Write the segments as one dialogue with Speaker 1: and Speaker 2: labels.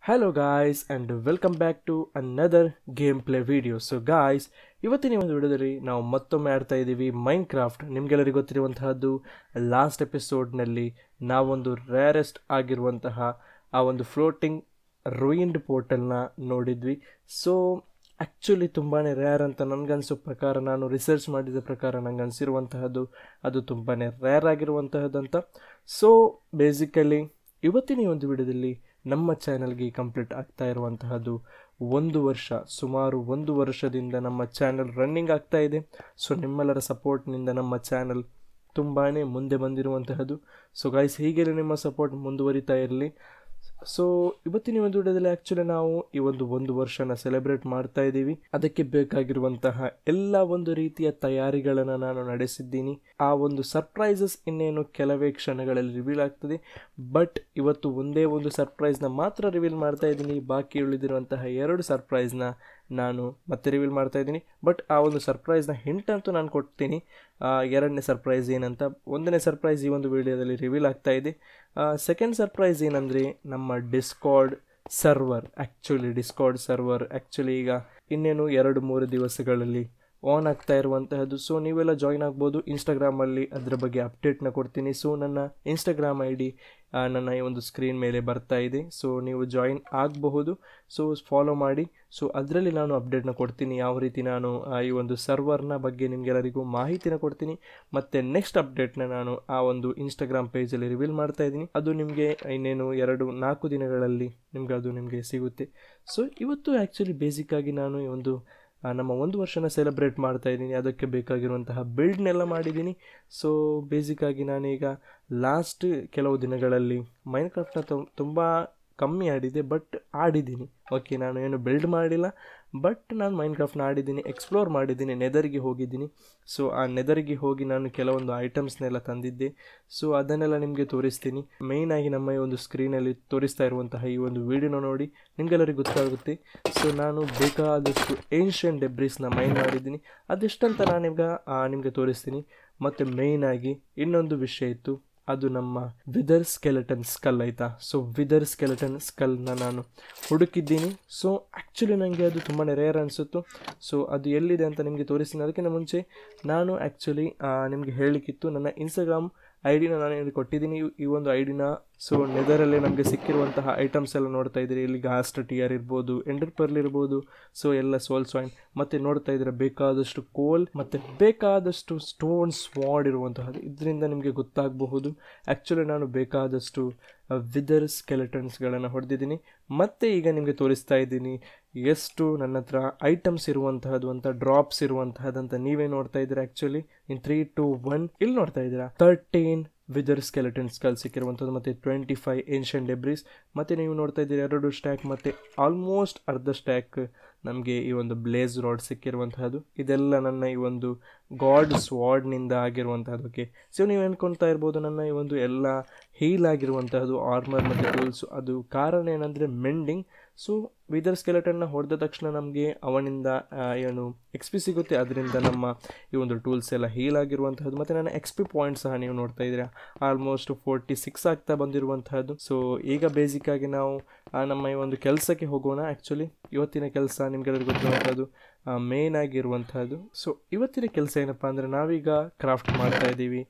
Speaker 1: hello guys and welcome back to another game play video so guys ಇವತ್ತಿನ ಒಂದು ವಿಡಿಯೋದಲ್ಲಿ ನಾವು ಮತ್ತೊಮ್ಮೆ ಆಡ್ತಾ ಇದ್ದೀವಿ ಮೈನ್ ಕ್ರಾಫ್ಟ್ ನಿಮಗೆಲ್ಲರಿಗೂ ಗೊತ್ತಿರುವಂತಹದ್ದು ಲಾಸ್ಟ್ ಎಪಿಸೋಡ್ನಲ್ಲಿ ನಾವೊಂದು ರೇರೆಸ್ಟ್ ಆಗಿರುವಂತಹ ಆ ಒಂದು ಫ್ಲೋಟಿಂಗ್ ರೂಯಿಂಡ್ ಪೋರ್ಟಲ್ನ ನೋಡಿದ್ವಿ ಸೊ ಆ್ಯಕ್ಚುಲಿ ತುಂಬಾ ರೇರ್ ಅಂತ ನನಗನ್ಸೋ ಪ್ರಕಾರ ನಾನು ರಿಸರ್ಚ್ ಮಾಡಿದ ಪ್ರಕಾರ ನಂಗೆ ಅನಿಸಿರುವಂತಹದ್ದು ಅದು ತುಂಬಾ ರೇರ್ ಆಗಿರುವಂತಹದ್ದಂತ ಸೊ ಬೇಸಿಕಲಿ ಇವತ್ತಿನ ಈ ಒಂದು ವಿಡಿಯೋದಲ್ಲಿ ನಮ್ಮ ಚಾನಲ್ಗೆ ಕಂಪ್ಲೀಟ್ ಆಗ್ತಾ ಇರುವಂತಹದ್ದು ಒಂದು ವರ್ಷ ಸುಮಾರು ಒಂದು ವರ್ಷದಿಂದ ನಮ್ಮ ಚಾನಲ್ ರನ್ನಿಂಗ್ ಆಗ್ತಾ ಇದೆ ಸೊ ನಿಮ್ಮೆಲ್ಲರ ಸಪೋರ್ಟ್ನಿಂದ ನಮ್ಮ ಚಾನಲ್ ತುಂಬಾ ಮುಂದೆ ಬಂದಿರುವಂತಹದ್ದು ಸೊ ಗಾಯ್ಸ್ ಹೀಗೆ ನಿಮ್ಮ ಸಪೋರ್ಟ್ ಮುಂದುವರಿತಾ ಇರಲಿ ಸೊ ಇವತ್ತಿನ ಒಂದು ವಿಡಿಯೋದಲ್ಲಿ ಆ್ಯಕ್ಚುಲಿ ನಾವು ಈ ಒಂದು ಒಂದು ವರ್ಷನ ಸೆಲೆಬ್ರೇಟ್ ಮಾಡ್ತಾ ಇದ್ದೀವಿ ಅದಕ್ಕೆ ಬೇಕಾಗಿರುವಂತಹ ಎಲ್ಲ ಒಂದು ರೀತಿಯ ತಯಾರಿಗಳನ್ನು ನಾನು ನಡೆಸಿದ್ದೀನಿ ಆ ಒಂದು ಸರ್ಪ್ರೈಸಸ್ ಇನ್ನೇನು ಕೆಲವೇ ಕ್ಷಣಗಳಲ್ಲಿ ರಿವೀಲ್ ಆಗ್ತದೆ ಬಟ್ ಇವತ್ತು ಒಂದೇ ಒಂದು ಸರ್ಪ್ರೈಸ್ನ ಮಾತ್ರ ರಿವೀಲ್ ಮಾಡ್ತಾ ಇದ್ದೀನಿ ಬಾಕಿ ಉಳಿದಿರುವಂತಹ ಎರಡು ಸರ್ಪ್ರೈಸ್ನ ನಾನು ಮತ್ತೆ ರಿವೀಲ್ ಮಾಡ್ತಾ ಇದ್ದೀನಿ ಬಟ್ ಆ ಒಂದು ಸರ್ಪ್ರೈಸ್ನ ಹಿಂಟ್ ಅಂತೂ ನಾನು ಕೊಡ್ತೀನಿ ಎರಡನೇ ಸರ್ಪ್ರೈಸ್ ಏನಂತ ಒಂದನೇ ಸರ್ಪ್ರೈಸ್ ಈ ಒಂದು ವಿಡಿಯೋದಲ್ಲಿ ರಿವೀಲ್ ಆಗ್ತಾ ಇದೆ ಸೆಕೆಂಡ್ ಸರ್ಪ್ರೈಸ್ ಏನಂದರೆ ನಮ್ಮ Discord server actually Discord server actually ಈಗ ಇನ್ನೇನು ಎರಡು ಮೂರು ದಿವಸಗಳಲ್ಲಿ ಆನ್ ಆಗ್ತಾ ಇರುವಂತಹದ್ದು ಸೊ ನೀವೆಲ್ಲ ಜಾಯ್ನ್ ಆಗ್ಬೋದು ಇನ್ಸ್ಟಾಗ್ರಾಮಲ್ಲಿ ಅದರ ಬಗ್ಗೆ ಅಪ್ಡೇಟ್ನ ಕೊಡ್ತೀನಿ ಸೊ ನನ್ನ ಇನ್ಸ್ಟಾಗ್ರಾಮ್ ಐ ಡಿ ನನ್ನ ಈ ಒಂದು ಸ್ಕ್ರೀನ್ ಮೇಲೆ ಬರ್ತಾ ಇದೆ ಸೊ ನೀವು ಜಾಯಿನ್ ಆಗಬಹುದು ಸೊ ಫಾಲೋ ಮಾಡಿ ಸೊ ಅದರಲ್ಲಿ ನಾನು ಅಪ್ಡೇಟ್ನ ಕೊಡ್ತೀನಿ ಯಾವ ರೀತಿ ನಾನು ಈ ಒಂದು ಸರ್ವರ್ನ ಬಗ್ಗೆ ನಿಮಗೆಲ್ಲರಿಗೂ ಮಾಹಿತಿನ ಕೊಡ್ತೀನಿ ಮತ್ತು ನೆಕ್ಸ್ಟ್ ಅಪ್ಡೇಟ್ನ ನಾನು ಆ ಒಂದು ಇನ್ಸ್ಟಾಗ್ರಾಮ್ ಪೇಜಲ್ಲಿ ರಿವೀಲ್ ಮಾಡ್ತಾ ಇದ್ದೀನಿ ಅದು ನಿಮಗೆ ಇನ್ನೇನು ಎರಡು ನಾಲ್ಕು ದಿನಗಳಲ್ಲಿ ನಿಮ್ಗೆ ಅದು ನಿಮಗೆ ಸಿಗುತ್ತೆ ಸೊ ಇವತ್ತು ಆ್ಯಕ್ಚುಲಿ ಬೇಸಿಕ್ಕಾಗಿ ನಾನು ಈ ಒಂದು ನಮ್ಮ ಒಂದು ವರ್ಷನ ಸೆಲೆಬ್ರೇಟ್ ಮಾಡ್ತಾ ಇದ್ದೀನಿ ಅದಕ್ಕೆ ಬೇಕಾಗಿರುವಂತಹ ಬಿಲ್ಡ್ನೆಲ್ಲ ಮಾಡಿದ್ದೀನಿ ಸೊ ಬೇಸಿಕ್ಕಾಗಿ ನಾನೀಗ ಲಾಸ್ಟ್ ಕೆಲವು ದಿನಗಳಲ್ಲಿ ಮೈನ್ಕ್ರಾಫ್ಟ್ನ ತುಂಬ ಕಮ್ಮಿ ಆಡಿದೆ ಬಟ್ ಆಡಿದ್ದೀನಿ ಓಕೆ ನಾನು ಏನು ಬಿಲ್ಡ್ ಮಾಡಿಲ್ಲ ಬಟ್ ನಾನು ಮೈನ್ಕ್ರಾಫ್ಟ್ನ ಆಡಿದ್ದೀನಿ ಎಕ್ಸ್ಪ್ಲೋರ್ ಮಾಡಿದ್ದೀನಿ ನೆದರಿಗೆ ಹೋಗಿದ್ದೀನಿ ಸೊ ಆ ನೆದರಿಗೆ ಹೋಗಿ ನಾನು ಕೆಲವೊಂದು ಐಟಮ್ಸ್ನೆಲ್ಲ ತಂದಿದ್ದೆ ಸೊ ಅದನ್ನೆಲ್ಲ ನಿಮಗೆ ತೋರಿಸ್ತೀನಿ ಮೇಯ್ನಾಗಿ ನಮ್ಮ ಈ ಒಂದು ಸ್ಕ್ರೀನಲ್ಲಿ ತೋರಿಸ್ತಾ ಇರುವಂತಹ ಈ ಒಂದು ವಿಡಿಯೋನ ನೋಡಿ ನಿಮಗೆಲ್ಲರಿಗೂ ಗೊತ್ತಾಗುತ್ತೆ ಸೊ ನಾನು ಬೇಕಾದಷ್ಟು ಏನ್ಷಿಯನ್ ಡೆಬ್ರೀಸ್ನ ಮೈನ್ ಮಾಡಿದ್ದೀನಿ ಅದೆಷ್ಟಂತ ನಾನೀಗ ನಿಮಗೆ ತೋರಿಸ್ತೀನಿ ಮತ್ತು ಮೇಯ್ನಾಗಿ ಇನ್ನೊಂದು ವಿಷಯ ಇತ್ತು ಅದು ನಮ್ಮ ವಿದರ್ ಸ್ಕೆಲೆಟನ್ ಸ್ಕಲ್ ಆಯಿತಾ ಸೊ ವಿದರ್ ಸ್ಕೆಲೆಟನ್ ಸ್ಕಲ್ನ ನಾನು ಹುಡುಕಿದ್ದೀನಿ ಸೊ ಆ್ಯಕ್ಚುಲಿ ನನಗೆ ಅದು ತುಂಬಾ ರೇರ್ ಅನಿಸುತ್ತು ಸೊ ಅದು ಎಲ್ಲಿದೆ ಅಂತ ನಿಮಗೆ ತೋರಿಸ್ತೀನಿ ಅದಕ್ಕಿಂತ ಮುಂಚೆ ನಾನು ಆ್ಯಕ್ಚುಲಿ ನಿಮಗೆ ಹೇಳಲಿಕ್ಕಿತ್ತು ನನ್ನ ಇನ್ಸ್ಟಾಗ್ರಾಮ್ ಐ ಡಿನ ನಾನು ಇಲ್ಲಿ ಕೊಟ್ಟಿದ್ದೀನಿ ಈ ಒಂದು ಐ ಡಿನ ಸೊ ನೆದರಲ್ಲೇ ನಮಗೆ ಸಿಕ್ಕಿರುವಂತಹ ಐಟಮ್ಸ್ ಎಲ್ಲ ನೋಡ್ತಾ ಇದ್ದೀರಿ ಇಲ್ಲಿ ಗಾಸ್ಟ್ ಟಿಯರ್ ಇರ್ಬೋದು ಎಂಡರ್ ಪರ್ಲ್ ಇರ್ಬೋದು ಸೊ ಎಲ್ಲ ಸೋಲ್ ಸಾಯಿನ್ ಮತ್ತು ನೋಡ್ತಾ ಇದ್ದೀರಾ ಬೇಕಾದಷ್ಟು ಕೋಲ್ ಮತ್ತು ಬೇಕಾದಷ್ಟು ಸ್ಟೋನ್ ಸ್ವಾಡ್ ಇರುವಂತಹದ್ದು ಇದರಿಂದ ನಿಮಗೆ ಗೊತ್ತಾಗಬಹುದು ಆ್ಯಕ್ಚುಲಿ ನಾನು ಬೇಕಾದಷ್ಟು ವಿದರ್ ಸ್ಕೆಲೆಟನ್ಸ್ಗಳನ್ನು ಹೊಡೆದಿದ್ದೀನಿ ಮತ್ತು ಈಗ ನಿಮಗೆ ತೋರಿಸ್ತಾ ಇದ್ದೀನಿ ಎಷ್ಟು ನನ್ನ ಹತ್ರ ಐಟಮ್ಸ್ ಇರುವಂತಹದ್ದು ಅಂತ ಡ್ರಾಪ್ಸ್ ಇರುವಂತಹದ್ದಂತ ನೀವೇ ನೋಡ್ತಾ ಇದ್ದೀರಾ actually in three two one ಇಲ್ಲಿ ನೋಡ್ತಾ ಇದ್ದೀರಾ ತರ್ಟೀನ್ ವಿದರ್ ಸ್ಕೆಲೆಟನ್ ಸ್ಕಲ್ ಸಿಕ್ಕಿರುವಂಥದ್ದು ಮತ್ತು ಟ್ವೆಂಟಿ ಫೈವ್ ಏನ್ಷಿಯನ್ ಡೆಬ್ರೀಸ್ ಮತ್ತು ನೀವು ನೋಡ್ತಾ ಇದ್ದೀರಿ ಎರಡು ಸ್ಟ್ಯಾಕ್ ಮತ್ತು ಆಲ್ಮೋಸ್ಟ್ ಅರ್ಧ ಸ್ಟ್ಯಾಕ್ ನಮಗೆ ಈ ಒಂದು ಬ್ಲೇಸ್ ರಾಡ್ ಸಿಕ್ಕಿರುವಂತಹದ್ದು ಇದೆಲ್ಲ ನನ್ನ ಈ ಒಂದು ಗಾಡ್ ಸ್ವಾಡ್ನಿಂದ ಆಗಿರುವಂತಹದ್ದು ಓಕೆ ಸೊ ನೀವು ಅನ್ಕೊಳ್ತಾ ಇರ್ಬೋದು ನನ್ನ ಈ ಒಂದು ಎಲ್ಲ ಹೀಲ್ ಆಗಿರುವಂತಹದ್ದು ಆರ್ಮರ್ ಮತ್ತು ಟೂಲ್ಸ್ ಅದು ಕಾರಣ ಏನಂದರೆ ಮೆಂಡಿಂಗ್ ಸೊ ವಿದರ್ ಸ್ಕೆಲೆಟನ್ನ ಹೊಡೆದ ತಕ್ಷಣ ನಮಗೆ ಅವನಿಂದ ಏನು ಎಕ್ಸ್ ಪಿ ಸಿಗುತ್ತೆ ಅದರಿಂದ ನಮ್ಮ ಈ ಒಂದು ಟೂಲ್ಸ್ ಎಲ್ಲ ಹೀಲ್ ಆಗಿರುವಂತಹದ್ದು ಮತ್ತು ನನ್ನ ಎಕ್ಸ್ ಪಿ ಪಾಯಿಂಟ್ ಸಹ ನೀವು ನೋಡ್ತಾ ಇದ್ದೀರಾ ಆಲ್ಮೋಸ್ಟ್ ಫೋರ್ಟಿ ಸಿಕ್ಸ್ ಆಗ್ತಾ ಬಂದಿರುವಂತಹದ್ದು ಸೊ ಈಗ ಬೇಸಿಕ್ಕಾಗಿ ನಾವು ನಮ್ಮ ಈ ಒಂದು ಕೆಲಸಕ್ಕೆ ಹೋಗೋಣ ಆ್ಯಕ್ಚುಲಿ ಇವತ್ತಿನ ಕೆಲಸ ನಿಮ್ಗೆಲ್ಲರಿಗೂ ಗೊತ್ತಿರುವಂಥದ್ದು ಮೇನ್ ಆಗಿರುವಂತಹದ್ದು ಸೊ ಇವತ್ತಿನ ಕೆಲಸ ಏನಪ್ಪ ಅಂದರೆ ನಾವೀಗ ಕ್ರಾಫ್ಟ್ ಮಾಡ್ತಾ ಇದ್ದೀವಿ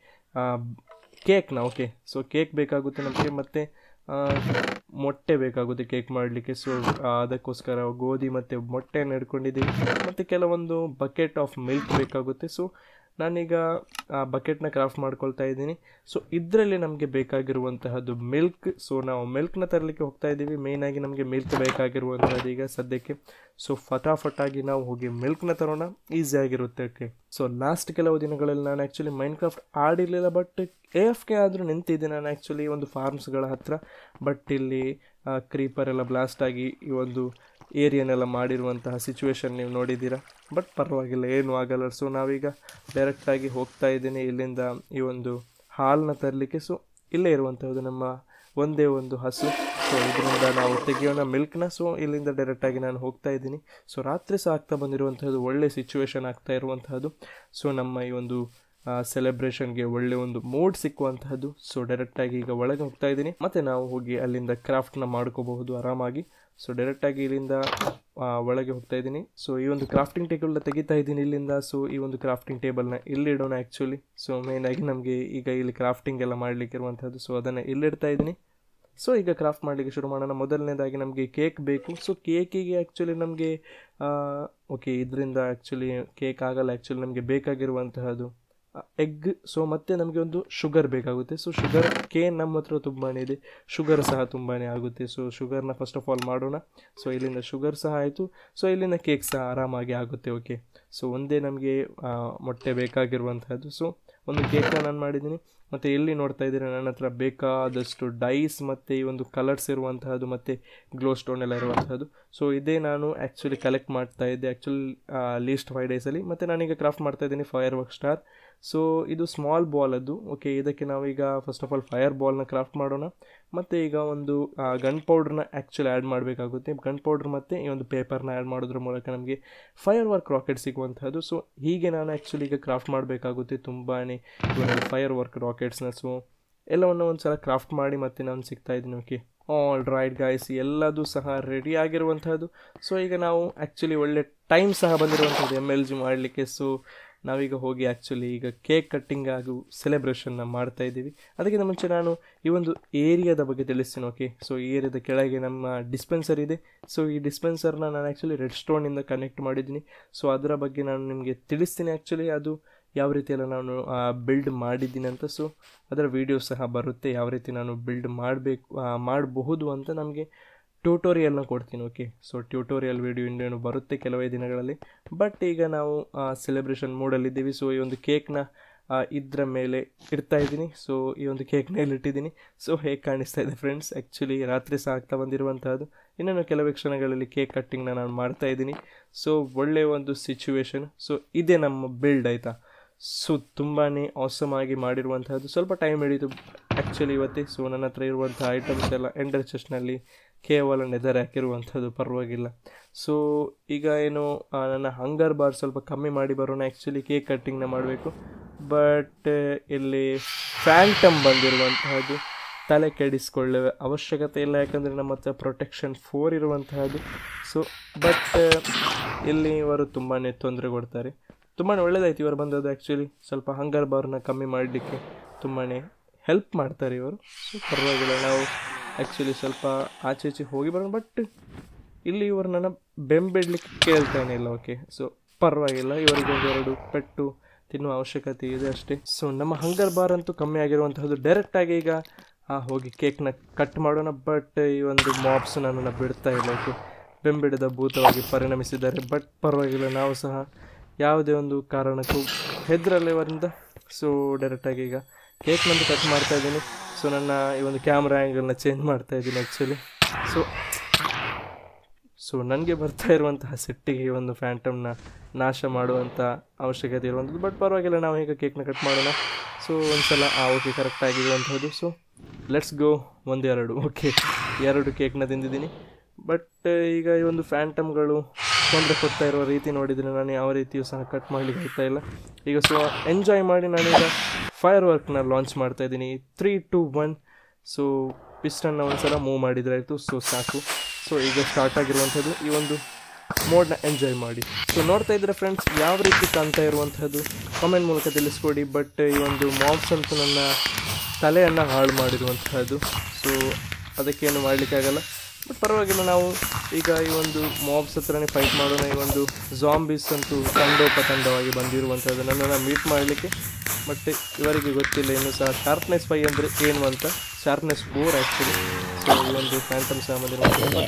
Speaker 1: ಕೇಕ್ನ ಓಕೆ ಸೊ ಕೇಕ್ ಬೇಕಾಗುತ್ತೆ ನಮಗೆ ಮತ್ತು ಮೊಟ್ಟೆ ಬೇಕಾಗುತ್ತೆ ಕೇಕ್ ಮಾಡಲಿಕ್ಕೆ ಸೊ ಅದಕ್ಕೋಸ್ಕರ ಗೋಧಿ ಮತ್ತು ಮೊಟ್ಟೆಯನ್ನು ಇಟ್ಕೊಂಡಿದ್ದೀವಿ ಮತ್ತು ಕೆಲವೊಂದು ಬಕೆಟ್ ಆಫ್ ಮಿಲ್ಕ್ ಬೇಕಾಗುತ್ತೆ ಸೊ ನಾನೀಗ ಆ ಬಕೆಟ್ನ ಕ್ರಾಫ್ಟ್ ಮಾಡ್ಕೊಳ್ತಾ ಇದ್ದೀನಿ ಸೊ ಇದರಲ್ಲಿ ನಮಗೆ ಬೇಕಾಗಿರುವಂತಹದ್ದು ಮಿಲ್ಕ್ ಸೊ ನಾವು ಮಿಲ್ಕ್ನ ತರಲಿಕ್ಕೆ ಹೋಗ್ತಾ ಇದ್ದೀವಿ ಮೇಯ್ನಾಗಿ ನಮಗೆ ಮಿಲ್ಕ್ ಬೇಕಾಗಿರುವಂಥದ್ದು ಈಗ ಸದ್ಯಕ್ಕೆ ಸೊ ಫಟಾಫಟಾಗಿ ನಾವು ಹೋಗಿ ಮಿಲ್ಕ್ನ ತರೋಣ ಈಸಿ ಆಗಿರುತ್ತೆ ಓಕೆ ಸೊ ಲಾಸ್ಟ್ ಕೆಲವು ದಿನಗಳಲ್ಲಿ ನಾನು ಆ್ಯಕ್ಚುಲಿ ಮೈನ್ ಕ್ರಾಫ್ಟ್ ಆಡಿರಲಿಲ್ಲ ಬಟ್ ಎ ಎಫ್ ಕೆ ಆದರೂ ನಿಂತಿದ್ದೆ ನಾನು ಆ್ಯಕ್ಚುಲಿ ಒಂದು ಫಾರ್ಮ್ಸ್ಗಳ ಹತ್ರ ಬಟ್ ಇಲ್ಲಿ ಕ್ರೀಪರ್ ಎಲ್ಲ ಬ್ಲಾಸ್ಟ್ ಆಗಿ ಈ ಒಂದು ಏರಿಯನೆಲ್ಲ ಮಾಡಿರುವಂತಹ ಸಿಚುವೇಶನ್ ನೀವು ನೋಡಿದ್ದೀರಾ ಬಟ್ ಪರವಾಗಿಲ್ಲ ಏನೂ ಆಗಲ್ಲ ಸೊ ನಾವೀಗ ಡೈರೆಕ್ಟಾಗಿ ಹೋಗ್ತಾ ಇದ್ದೀನಿ ಇಲ್ಲಿಂದ ಈ ಒಂದು ಹಾಲನ್ನ ತರಲಿಕ್ಕೆ ಸೊ ಇಲ್ಲೇ ಇರುವಂಥದ್ದು ನಮ್ಮ ಒಂದೇ ಒಂದು ಹಸು ಸೊ ಇದರಿಂದ ನಾವು ತೆಗೆಯೋಣ ಮಿಲ್ಕ್ನ ಸೊ ಇಲ್ಲಿಂದ ಡೈರೆಕ್ಟಾಗಿ ನಾನು ಹೋಗ್ತಾ ಇದ್ದೀನಿ ಸೊ ರಾತ್ರಿ ಸಹ ಆಗ್ತಾ ಬಂದಿರುವಂಥದ್ದು ಒಳ್ಳೆ ಸಿಚುವೇಶನ್ ಆಗ್ತಾ ಇರುವಂತಹದ್ದು ಸೊ ನಮ್ಮ ಈ ಒಂದು ಸೆಲೆಬ್ರೇಷನ್ಗೆ ಒಳ್ಳೆ ಒಂದು ಮೂಡ್ ಸಿಕ್ಕುವಂತಹದ್ದು ಸೊ ಡೈರೆಕ್ಟಾಗಿ ಈಗ ಒಳಗೆ ಹೋಗ್ತಾ ಇದ್ದೀನಿ ಮತ್ತು ನಾವು ಹೋಗಿ ಅಲ್ಲಿಂದ ಕ್ರಾಫ್ಟ್ನ ಮಾಡ್ಕೋಬಹುದು ಆರಾಮಾಗಿ ಸೊ ಡೈರೆಕ್ಟಾಗಿ ಇಲ್ಲಿಂದ ಆ, ಒಳಗೆ ಹೋಗ್ತಾ ಇದ್ದೀನಿ ಸೊ ಈ ಒಂದು ಕ್ರಾಫ್ಟಿಂಗ್ ಟೇಬಲ್ನ ತೆಗಿತಾ ಇದ್ದೀನಿ ಇಲ್ಲಿಂದ ಸೊ ಈ ಒಂದು ಕ್ರಾಫ್ಟಿಂಗ್ ಟೇಬಲ್ನ ಇಲ್ಲಿ ಇಡೋಣ ಆ್ಯಕ್ಚುಲಿ ಸೊ ಮೇಯ್ನಾಗಿ ನಮಗೆ ಈಗ ಇಲ್ಲಿ ಕ್ರಾಫ್ಟಿಂಗ್ ಎಲ್ಲ ಮಾಡಲಿಕ್ಕೆ ಇರುವಂಥದ್ದು ಸೊ ಅದನ್ನು ಇಲ್ಲಿಡ್ತಾ ಇದ್ದೀನಿ ಸೊ ಈಗ ಕ್ರಾಫ್ಟ್ ಮಾಡಲಿಕ್ಕೆ ಶುರು ಮಾಡೋಣ ಮೊದಲನೇದಾಗಿ ನಮಗೆ ಕೇಕ್ ಬೇಕು ಸೊ ಕೇಕಿಗೆ ಆ್ಯಕ್ಚುಲಿ ನಮಗೆ ಓಕೆ ಇದರಿಂದ ಆ್ಯಕ್ಚುಲಿ ಕೇಕ್ ಆಗಲ್ಲ ಆ್ಯಕ್ಚುಲಿ ನಮಗೆ ಬೇಕಾಗಿರುವಂತಹದ್ದು ಎಗ್ ಸೊ ಮತ್ತೆ ನಮಗೆ ಒಂದು ಶುಗರ್ ಬೇಕಾಗುತ್ತೆ ಸೊ ಶುಗರ್ ಕೇನ್ ನಮ್ಮ ಹತ್ರ ತುಂಬಾ ಇದೆ ಶುಗರ್ ಸಹ ತುಂಬಾ ಆಗುತ್ತೆ ಸೊ ಶುಗರ್ನ ಫಸ್ಟ್ ಆಫ್ ಆಲ್ ಮಾಡೋಣ ಸೊ ಇಲ್ಲಿಂದ ಶುಗರ್ ಸಹ ಆಯಿತು ಸೊ ಇಲ್ಲಿಂದ ಕೇಕ್ ಸಹ ಆರಾಮಾಗಿ ಆಗುತ್ತೆ ಓಕೆ ಸೊ ಒಂದೇ ನಮಗೆ ಮೊಟ್ಟೆ ಬೇಕಾಗಿರುವಂತಹದ್ದು ಸೊ ಒಂದು ಕೇಕ್ನ ನಾನು ಮಾಡಿದ್ದೀನಿ ಮತ್ತು ಎಲ್ಲಿ ನೋಡ್ತಾ ಇದ್ದೀರಾ ನನ್ನ ಹತ್ರ ಬೇಕಾದಷ್ಟು ಡೈಸ್ ಮತ್ತು ಈ ಒಂದು ಕಲರ್ಸ್ ಇರುವಂತಹದ್ದು ಮತ್ತು ಗ್ಲೋ ಸ್ಟೋನ್ ಎಲ್ಲ ಇರುವಂತಹದ್ದು ಸೊ ಇದೇ ನಾನು ಆ್ಯಕ್ಚುಲಿ ಕಲೆಕ್ಟ್ ಮಾಡ್ತಾ ಇದ್ದೆ ಆ್ಯಕ್ಚುಲಿ ಲೀಸ್ಟ್ ಫೈವ್ ಡೇಸಲ್ಲಿ ಮತ್ತು ನಾನೀಗ ಕ್ರಾಫ್ಟ್ ಮಾಡ್ತಾ ಇದ್ದೀನಿ ಫೈರ್ ವರ್ಕ್ ಸ್ಟಾರ್ ಸೊ ಇದು ಸ್ಮಾಲ್ ಬಾಲ್ ಅದು ಓಕೆ ಇದಕ್ಕೆ ನಾವೀಗ ಫಸ್ಟ್ ಆಫ್ ಆಲ್ ಫೈರ್ ಬಾಲ್ನ ಕ್ರಾಫ್ಟ್ ಮಾಡೋಣ ಮತ್ತು ಈಗ ಒಂದು ಗನ್ ಪೌಡ್ರನ್ನ ಆ್ಯಕ್ಚುಲಿ ಆ್ಯಡ್ ಮಾಡಬೇಕಾಗುತ್ತೆ ಗನ್ ಪೌಡ್ರ್ ಮತ್ತು ಈ ಒಂದು ಪೇಪರ್ನ ಆ್ಯಡ್ ಮಾಡೋದ್ರ ಮೂಲಕ ನಮಗೆ ಫೈರ್ ವರ್ಕ್ ರಾಕೆಟ್ ಸಿಗುವಂಥದ್ದು ಸೊ ಹೀಗೆ ನಾನು ಆ್ಯಕ್ಚುಲಿ ಈಗ ಕ್ರಾಫ್ಟ್ ಮಾಡಬೇಕಾಗುತ್ತೆ ತುಂಬಾ ಫೈರ್ ವರ್ಕ್ ರಾಕೆಟ್ಸ್ನ ಸೊ ಎಲ್ಲವನ್ನು ಒಂದು ಸಲ ಕ್ರಾಫ್ಟ್ ಮಾಡಿ ಮತ್ತೆ ನಾನು ಸಿಗ್ತಾ ಇದ್ದೀನಿ ಓಕೆ ಆಲ್ ರೈಟ್ ಗಾಯ್ಸ್ ಎಲ್ಲದೂ ಸಹ ರೆಡಿ ಆಗಿರುವಂಥದ್ದು ಸೊ ಈಗ ನಾವು ಆ್ಯಕ್ಚುಲಿ ಒಳ್ಳೆ ಟೈಮ್ ಸಹ ಬಂದಿರುವಂಥದ್ದು ಎಮ್ ಎಲ್ ಜಿ ಮಾಡಲಿಕ್ಕೆ ಸೊ ನಾವೀಗ ಹೋಗಿ ಆ್ಯಕ್ಚುಲಿ ಈಗ ಕೇಕ್ ಕಟ್ಟಿಂಗ್ ಹಾಗೂ ಸೆಲೆಬ್ರೇಷನ್ನ ಮಾಡ್ತಾ ಇದ್ದೀವಿ ಅದಕ್ಕಿಂತ ಮುಂಚೆ ನಾನು ಈ ಒಂದು ಏರಿಯಾದ ಬಗ್ಗೆ ತಿಳಿಸ್ತೀನಿ ಓಕೆ ಸೊ ಈ ಏರಿಯಾದ ಕೆಳಗೆ ನಮ್ಮ ಡಿಸ್ಪೆನ್ಸರ್ ಇದೆ ಸೊ ಈ ಡಿಸ್ಪೆನ್ಸರ್ನ ನಾನು ಆ್ಯಕ್ಚುಲಿ ರೆಡ್ ಸ್ಟೋನಿಂದ ಕನೆಕ್ಟ್ ಮಾಡಿದ್ದೀನಿ ಸೊ ಅದರ ಬಗ್ಗೆ ನಾನು ನಿಮಗೆ ತಿಳಿಸ್ತೀನಿ ಆ್ಯಕ್ಚುಲಿ ಅದು ಯಾವ ರೀತಿ ಎಲ್ಲ ನಾನು ಬಿಲ್ಡ್ ಮಾಡಿದ್ದೀನಿ ಅಂತ ಸೊ ಅದರ ವಿಡಿಯೋ ಸಹ ಬರುತ್ತೆ ಯಾವ ರೀತಿ ನಾನು ಬಿಲ್ಡ್ ಮಾಡಬೇಕು ಮಾಡಬಹುದು ಅಂತ ನಮಗೆ ಟ್ಯೂಟೋರಿಯಲ್ನ ಕೊಡ್ತೀನಿ ಓಕೆ ಸೊ ಟ್ಯೂಟೋರಿಯಲ್ ವಿಡಿಯೋ ಇನ್ನೇನು ಬರುತ್ತೆ ಕೆಲವೇ ದಿನಗಳಲ್ಲಿ ಬಟ್ ಈಗ ನಾವು ಸೆಲೆಬ್ರೇಷನ್ ಮೂಡಲ್ಲಿದ್ದೀವಿ ಸೊ ಈ ಒಂದು ಕೇಕ್ನ ಇದರ ಮೇಲೆ ಇಡ್ತಾ ಇದ್ದೀನಿ ಸೊ ಈ ಒಂದು ಕೇಕ್ನ ಇಲ್ಲಿ ಇಟ್ಟಿದ್ದೀನಿ ಸೊ ಹೇಗೆ ಕಾಣಿಸ್ತಾ ಇದೆ ಫ್ರೆಂಡ್ಸ್ ಆ್ಯಕ್ಚುಲಿ ರಾತ್ರಿ ಸಹ ಆಗ್ತಾ ಬಂದಿರುವಂತಹದ್ದು ಇನ್ನೇನು ಕೆಲವೇ ಕ್ಷಣಗಳಲ್ಲಿ ಕೇಕ್ ಕಟ್ಟಿಂಗ್ನ ನಾನು ಮಾಡ್ತಾ ಇದ್ದೀನಿ ಸೊ ಒಳ್ಳೆಯ ಒಂದು ಸಿಚುವೇಶನ್ ಸೊ ಇದೇ ನಮ್ಮ ಬಿಲ್ಡ್ ಆಯಿತಾ ಸೊ ತುಂಬಾ ಆಸಮ್ ಆಗಿ ಮಾಡಿರುವಂತಹದ್ದು ಸ್ವಲ್ಪ ಟೈಮ್ ಹಿಡಿತು ಆ್ಯಕ್ಚುಲಿ ಇವತ್ತೇ ಸೊ ನನ್ನ ಹತ್ರ ಇರುವಂಥ ಐಟಮ್ಸ್ ಎಲ್ಲ ಎಂಡರ್ ಚೆಸ್ಟ್ನಲ್ಲಿ ಕೇವಲ ನೆದರ್ ಹಾಕಿರುವಂಥದ್ದು ಪರವಾಗಿಲ್ಲ ಸೊ ಈಗ ಏನು ಆ, ನನ್ನ ಹಂಗರ್ ಬಾರ್ ಸ್ವಲ್ಪ ಕಮ್ಮಿ ಮಾಡಿ ಬರೋಣ ಆ್ಯಕ್ಚುಲಿ ಕೇಕ್ ಕಟ್ಟಿಂಗ್ನ ಮಾಡಬೇಕು ಬಟ್ ಇಲ್ಲಿ ಫ್ಯಾಂಟಮ್ ಬಂದಿರುವಂತಹದ್ದು ತಲೆ ಕೆಡಿಸ್ಕೊಳ್ಳುವ ಅವಶ್ಯಕತೆ ಇಲ್ಲ ಯಾಕಂದರೆ ನಮ್ಮ ಹತ್ರ ಪ್ರೊಟೆಕ್ಷನ್ ಫೋರ್ ಇರುವಂತಹದ್ದು ಸೊ ಬಟ್ ಇಲ್ಲಿ ಇವರು ತುಂಬಾ ತೊಂದರೆ ಕೊಡ್ತಾರೆ ತುಂಬಾ ಒಳ್ಳೆಯದಾಯ್ತು ಇವರು ಬಂದದ್ದು ಆ್ಯಕ್ಚುಲಿ ಸ್ವಲ್ಪ ಹಂಗರ್ ಬಾರ್ನ ಕಮ್ಮಿ ಮಾಡಲಿಕ್ಕೆ ತುಂಬಾ ಹೆಲ್ಪ್ ಮಾಡ್ತಾರೆ ಇವರು ಸೊ ಪರವಾಗಿಲ್ಲ ನಾವು ಆ್ಯಕ್ಚುಲಿ ಸ್ವಲ್ಪ ಆಚೆ ಈಚೆ ಹೋಗಿ ಬರೋಣ ಬಟ್ ಇಲ್ಲಿ ಇವರು ನನ್ನ ಬೆಂಬಿಡ್ಲಿಕ್ಕೆ ಕೇಳ್ತಾನೆ ಇಲ್ಲ ಓಕೆ ಸೊ ಪರವಾಗಿಲ್ಲ ಇವರಿಗೆ ಒಂದೆರಡು ಪೆಟ್ಟು ತಿನ್ನುವ ಅವಶ್ಯಕತೆ ಇದೆ ಅಷ್ಟೇ ಸೊ ನಮ್ಮ ಹಂಗರ್ ಬಾರ್ ಅಂತೂ ಕಮ್ಮಿ ಆಗಿರುವಂತಹದ್ದು ಡೈರೆಕ್ಟಾಗಿ ಈಗ ಆ, ಹೋಗಿ ಕೇಕ್ನ ಕಟ್ ಮಾಡೋಣ ಬಟ್ ಈ ಒಂದು ಮಾಬ್ಸ್ ನನ್ನನ್ನು ಬಿಡ್ತಾ ಇಲ್ಲ ಓಕೆ ಬೆಂಬಿಡದ ಭೂತವಾಗಿ ಪರಿಣಮಿಸಿದ್ದಾರೆ ಬಟ್ ಪರವಾಗಿಲ್ಲ ನಾವು ಸಹ ಯಾವುದೇ ಒಂದು ಕಾರಣಕ್ಕೂ ಹೆದರಲ್ಲಿವರಿಂದ ಸೊ ಡೈರೆಕ್ಟಾಗಿ ಈಗ ಕೇಕ್ ನಂದು ಕಟ್ ಮಾಡ್ತಾ ಇದ್ದೀನಿ ಸೊ ನನ್ನ ಈ ಒಂದು ಕ್ಯಾಮ್ರಾ ಆ್ಯಂಗಲ್ನ ಚೇಂಜ್ ಮಾಡ್ತಾ ಇದ್ದೀನಿ ಆ್ಯಕ್ಚುಲಿ ಸೊ ಸೊ ನನಗೆ ಬರ್ತಾ ಇರುವಂತಹ ಸೆಟ್ಟಿಗೆ ಈ ಒಂದು ಫ್ಯಾಂಟಮ್ನ ನಾಶ ಮಾಡುವಂಥ ಅವಶ್ಯಕತೆ ಇರುವಂಥದ್ದು ಬಟ್ ಪರವಾಗಿಲ್ಲ ನಾವು ಈಗ ಕೇಕ್ನ ಕಟ್ ಮಾಡೋಣ ಸೊ ಒಂದ್ಸಲ ಆ ಓಕೆ ಕರೆಕ್ಟ್ ಆಗಿರುವಂಥದ್ದು ಸೊ ಲೆಟ್ಸ್ ಗೋ ಒಂದೆರಡು ಓಕೆ ಎರಡು ಕೇಕ್ನ ತಿಂದಿದ್ದೀನಿ ಬಟ್ ಈಗ ಈ ಒಂದು ಫ್ಯಾಂಟಮ್ಗಳು ತೊಂದರೆ ಕೊಡ್ತಾ ಇರುವ ರೀತಿ ನೋಡಿದರೆ ನಾನು ಯಾವ ರೀತಿಯೂ ಸಹ ಕಟ್ ಮಾಡಲಿಕ್ಕೆ ಆಗ್ತಾ ಇಲ್ಲ ಈಗ ಸೊ ಎಂಜಾಯ್ ಮಾಡಿ ನಾನೀಗ ಫೈರ್ ವರ್ಕ್ನ ಲಾಂಚ್ ಮಾಡ್ತಾ ಇದ್ದೀನಿ ತ್ರೀ ಟು ಒನ್ ಸೊ ಪಿಸ್ಟನ್ನ ಒಂದ್ಸಲ ಮೂವ್ ಮಾಡಿದರೆ ಆಯಿತು ಸೊ ಸಾಕು ಸೊ ಈಗ ಸ್ಟಾರ್ಟ್ ಆಗಿರುವಂಥದ್ದು ಈ ಒಂದು ಮೋಡ್ನ ಎಂಜಾಯ್ ಮಾಡಿ ಸೊ ನೋಡ್ತಾ ಇದ್ರೆ ಫ್ರೆಂಡ್ಸ್ ಯಾವ ರೀತಿ ಕಾಣ್ತಾ ಇರುವಂಥದ್ದು ಕಾಮೆಂಟ್ ಮೂಲಕ ತಿಳಿಸ್ಕೊಡಿ ಬಟ್ ಈ ಒಂದು ಮಾಬ್ಸ್ ಅಂತೂ ನನ್ನ ತಲೆಯನ್ನು ಹಾಳು ಮಾಡಿರುವಂತಹದ್ದು ಸೊ ಅದಕ್ಕೇನು ಮಾಡಲಿಕ್ಕಾಗಲ್ಲ ಬಟ್ ಪರವಾಗಿಲ್ಲ ನಾವು ಈಗ ಈ ಒಂದು ಮಾಬ್ಸ್ ಹತ್ರನೇ ಫೈಟ್ ಮಾಡೋಣ ಈ ಒಂದು ಜಾಂಬೀಸ್ ಅಂತೂ ತಂಡೋಪತಂಡವಾಗಿ ಬಂದಿರುವಂಥದ್ದು ನನ್ನನ್ನು ಮೀಟ್ ಮಾಡಲಿಕ್ಕೆ ಬಟ್ ಇವರಿಗೆ ಗೊತ್ತಿಲ್ಲ ಇನ್ನು ಸಹ ಶಾರ್ಪ್ನೆಸ್ ಫೈ ಅಂದರೆ ಏನು ಅಂತ ಶಾರ್ಪ್ನೆಸ್ ಫೋರ್ ಆ್ಯಕ್ಚುಲಿ ಸೊ ಈ ಒಂದು ಫ್ಯಾಂಟಮ್ ಸಹ ಬಂದಿರುವಂಥದ್ದು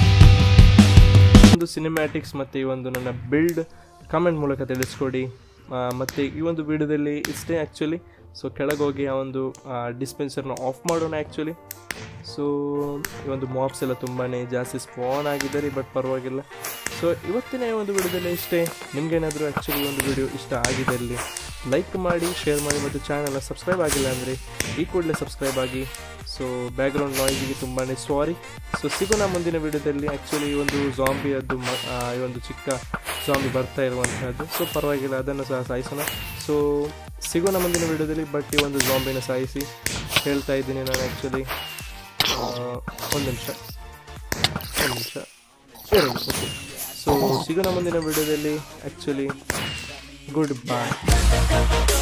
Speaker 1: ಒಂದು ಸಿನಿಮ್ಯಾಟಿಕ್ಸ್ ಮತ್ತು ಈ ಒಂದು ನನ್ನ ಬಿಲ್ಡ್ ಕಮೆಂಟ್ ಮೂಲಕ ತಿಳಿಸ್ಕೊಡಿ ಮತ್ತು ಈ ಒಂದು ವಿಡಿಯೋದಲ್ಲಿ ಇಷ್ಟೇ ಆ್ಯಕ್ಚುಲಿ ಸೊ ಕೆಳಗೆ ಹೋಗಿ ಆ ಒಂದು ಡಿಸ್ಪೆನ್ಸರ್ನ ಆಫ್ ಮಾಡೋಣ ಆ್ಯಕ್ಚುಲಿ ಸೊ ಈ ಒಂದು ಮಾಪ್ಸ್ ಎಲ್ಲ ತುಂಬಾ ಜಾಸ್ತಿ ಸ್ಪಾನ್ ಆಗಿದ್ದಾರೆ ಬಟ್ ಪರವಾಗಿಲ್ಲ ಸೊ ಇವತ್ತಿನ ಈ ಒಂದು ವಿಡಿಯೋದಲ್ಲಿ ಇಷ್ಟೇ ನಿಮಗೇನಾದರೂ ಆ್ಯಕ್ಚುಲಿ ಒಂದು ವಿಡಿಯೋ ಇಷ್ಟ ಆಗಿದ್ದಲ್ಲಿ ಲೈಕ್ ಮಾಡಿ ಶೇರ್ ಮಾಡಿ ಮತ್ತು ಚಾನಲ್ನ ಸಬ್ಸ್ಕ್ರೈಬ್ ಆಗಿಲ್ಲ ಅಂದರೆ ಈ ಕೂಡಲೇ ಸಬ್ಸ್ಕ್ರೈಬ್ ಆಗಿ ಸೊ ಬ್ಯಾಕ್ಗ್ರೌಂಡ್ ನಾಯ್ಸಿಗೆ ತುಂಬಾ ಸಾರಿ ಸೊ ಸಿಗೋಣ ಮುಂದಿನ ವಿಡಿಯೋದಲ್ಲಿ ಆ್ಯಕ್ಚುಲಿ ಈ ಒಂದು ಜಾಂಬಿಯದ್ದು ಮ ಆ, ಈ ಒಂದು ಚಿಕ್ಕ ಜಾಂಬಿ ಬರ್ತಾ ಇರುವಂತಹದ್ದು ಸೊ ಪರವಾಗಿಲ್ಲ ಅದನ್ನು ಸಹ ಸಾಯಿಸೋಣ ಸೊ ಸಿಗೋಣ ಮುಂದಿನ ವಿಡಿಯೋದಲ್ಲಿ ಬಟ್ ಈ ಒಂದು ಜಾಂಬಿನ ಸಾಯಿಸಿ ಹೇಳ್ತಾ ಇದ್ದೀನಿ ನಾನು ಆ್ಯಕ್ಚುಲಿ ಒಂದು ನಿಮಿಷ ಒಂದು ನಿಮಿಷ ಎರಡು ಓಕೆ ಸೊ ಸಿಗೋಣ ಮುಂದಿನ ವಿಡಿಯೋದಲ್ಲಿ ಆ್ಯಕ್ಚುಲಿ ಗುಡ್ ಬಾಯ್